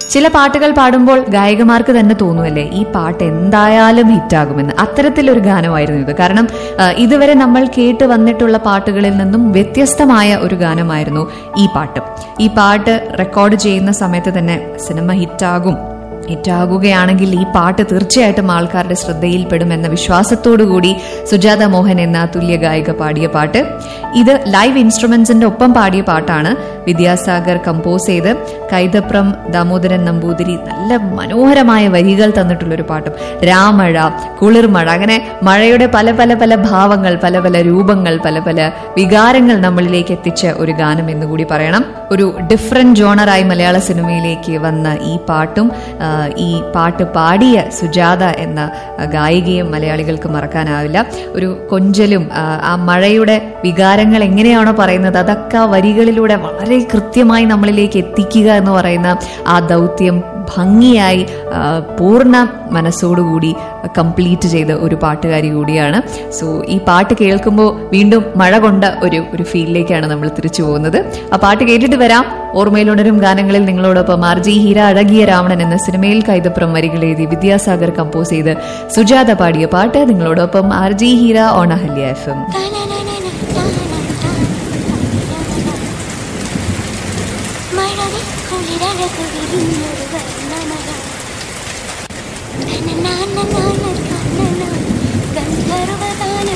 ചില പാട്ടുകൾ പാടുമ്പോൾ ഗായകമാർക്ക് തന്നെ തോന്നുമല്ലേ ഈ പാട്ട് എന്തായാലും ഹിറ്റാകുമെന്ന് അത്തരത്തിലൊരു ഗാനമായിരുന്നു ഇത് കാരണം ആ, ഇതുവരെ നമ്മൾ കേട്ട് വന്നിട്ടുള്ള പാട്ടുകളിൽ നിന്നും വ്യത്യസ്തമായ ഒരു ഗാനമായിരുന്നു ഈ പാട്ട് ഈ പാട്ട് റെക്കോർഡ് ചെയ്യുന്ന സമയത്ത് തന്നെ സിനിമ ഹിറ്റാകും ഹിറ്റാകുകയാണെങ്കിൽ ഈ പാട്ട് തീർച്ചയായിട്ടും ആൾക്കാരുടെ ശ്രദ്ധയിൽപ്പെടുമെന്ന വിശ്വാസത്തോടു കൂടി സുജാത മോഹൻ എന്ന തുല്യ ഗായിക പാടിയ പാട്ട് ഇത് ലൈവ് ഇൻസ്ട്രുമെന്റ്സിന്റെ ഒപ്പം പാടിയ പാട്ടാണ് വിദ്യാസാഗർ കമ്പോസ് ചെയ്ത് കൈതപ്രം ദാമോദരൻ നമ്പൂതിരി നല്ല മനോഹരമായ വരികൾ തന്നിട്ടുള്ള ഒരു പാട്ടും രാമഴ കുളിർമഴ അങ്ങനെ മഴയുടെ പല പല പല ഭാവങ്ങൾ പല പല രൂപങ്ങൾ പല പല വികാരങ്ങൾ നമ്മളിലേക്ക് എത്തിച്ച ഒരു ഗാനം എന്ന് കൂടി പറയണം ഒരു ഡിഫറെന്റ് ജോണറായി മലയാള സിനിമയിലേക്ക് വന്ന ഈ പാട്ടും ആ, ഈ പാട്ട് പാടിയ സുജാത എന്ന ആ, ഗായികയും മലയാളികൾക്ക് മറക്കാനാവില്ല ഒരു കൊഞ്ചലും ആ, ആ മഴയുടെ വികാരങ്ങൾ എങ്ങനെയാണോ പറയുന്നത് അതൊക്കെ ആ വരികളിലൂടെ വളരെ കൃത്യമായി നമ്മളിലേക്ക് എത്തിക്കുക എന്ന് പറയുന്ന ആ ദൗത്യം ഭംഗിയായി ആ, പൂർണ്ണ മനസ്സോടുകൂടി കംപ്ലീറ്റ് ചെയ്ത ഒരു പാട്ടുകാരി കൂടിയാണ് സോ ഈ പാട്ട് കേൾക്കുമ്പോൾ വീണ്ടും മഴ കൊണ്ട ഒരു ഒരു ഫീലിലേക്കാണ് നമ്മൾ തിരിച്ചു പോകുന്നത് ആ പാട്ട് കേട്ടിട്ട് വരാം ഓർമ്മയിലുണരും ഗാനങ്ങളിൽ നിങ്ങളോടൊപ്പം ആർ ജി ഹീര അഴകിയ രാവണൻ എന്ന സിനിമയിൽ കൈതപ്രം വരികൾ എഴുതി വിദ്യാസാഗർ കമ്പോസ് ചെയ്ത് സുജാത പാടിയ പാട്ട് നിങ്ങളോടൊപ്പം R G Heera on Ahalya F M മഴവിൽ കുളിരഴകു വിരിഞ്ഞൊരു വർണ്ണമഴ നനനാനനാന കണ്ണനാ ഗന്ധർവ